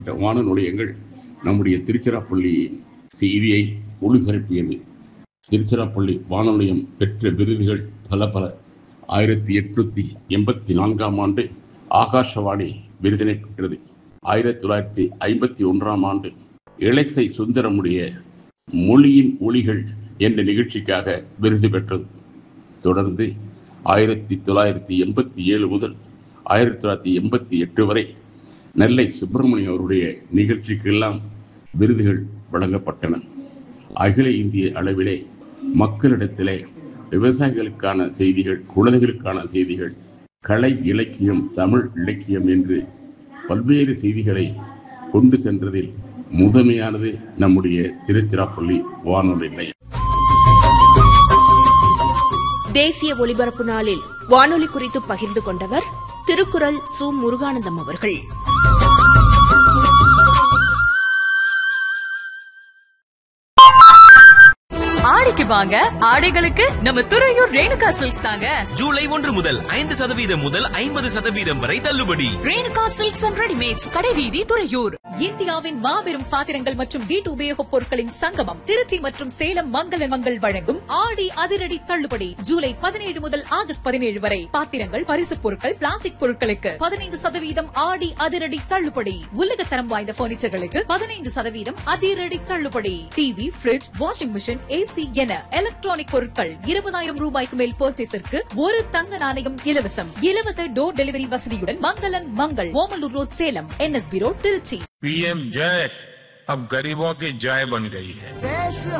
வான நிலையங்கள் நம்முடைய திருச்சிராப்பள்ளி செய்தியை ஒளிபரப்பியது திருச்சிராப்பள்ளி வானொலியம் பெற்ற விருதுகள் பல பல ஆயிரத்தி எட்நூத்தி எண்பத்தி நான்காம் ஆண்டு ஆகாஷவாணி விருதினை பெற்றது ஆயிரத்தி தொள்ளாயிரத்தி ஐம்பத்தி ஒன்றாம் ஆண்டு இளைசை சுந்தரமுடைய மொழியின் ஒளிகள் என்ற நிகழ்ச்சிக்காக விருது பெற்றது தொடர்ந்து ஆயிரத்தி தொள்ளாயிரத்தி எண்பத்தி ஏழு முதல் ஆயிரத்தி தொள்ளாயிரத்தி எண்பத்தி எட்டு வரை நெல்லை சுப்பிரமணியம் அவருடைய நிகழ்ச்சிக்கெல்லாம் விருதுகள் வழங்கப்பட்டன அகில இந்திய அளவிலே மக்களிடத்திலே விவசாயிகளுக்கான செய்திகள் குழந்தைகளுக்கான செய்திகள் கலை இலக்கியம் தமிழ் இலக்கியம் என்று பல்வேறு செய்திகளை கொண்டு சென்றதில் முதன்மையானது நம்முடைய திருச்சிராப்பள்ளி வானொலி நிலையம் தேசிய ஒலிபரப்பு நாளில் வானொலி குறித்து பகிர்ந்து கொண்டவர் திருக்குறள் சு முருகானந்தம் அவர்கள் ஆடிக்கு வாங்க ஆடைகளுக்கு நம்ம துறையூர் ரேணுகா சில்க்ஸ் தாங்க ஜூலை ஒன்று முதல் ஐந்து சதவீதம் முதல் ஐம்பது சதவீதம் வரை தள்ளுபடி ரேணுகா சில்க்ஸ் அண்ட் ரெடிமேட்ஸ் கடைவீதி துறையூர் இந்தியாவின் மாபெரும் பாத்திரங்கள் மற்றும் வீட்டு உபயோகப் பொருட்களின் சங்கமம் திருச்சி மற்றும் சேலம் மங்கள மங்கள் வழங்கும் ஆடி அதிரடி தள்ளுபடி ஜூலை பதினேழு முதல் ஆகஸ்ட் பதினேழு வரை பாத்திரங்கள் பரிசுப் பொருட்கள் பிளாஸ்டிக் பொருட்களுக்கு பதினைந்து சதவீதம் ஆடி அதிரடி தள்ளுபடி உலகத்தரம் வாய்ந்த பர்னிச்சர்களுக்கு பதினைந்து சதவீதம் அதிரடி தள்ளுபடி TV fridge washing machine AC என எலக்ட்ரானிக் பொருட்கள் இருபதாயிரம் ரூபாய்க்கு மேல் பர்ச்சேஸிற்கு ஒரு தங்க நாணயம் இலவசம் இலவச டோர் டெலிவரி வசதியுடன் மங்களன் Mangal Omalur road Salem NSP road Trichy PM जय अब गरीबों की जय बन गई है देश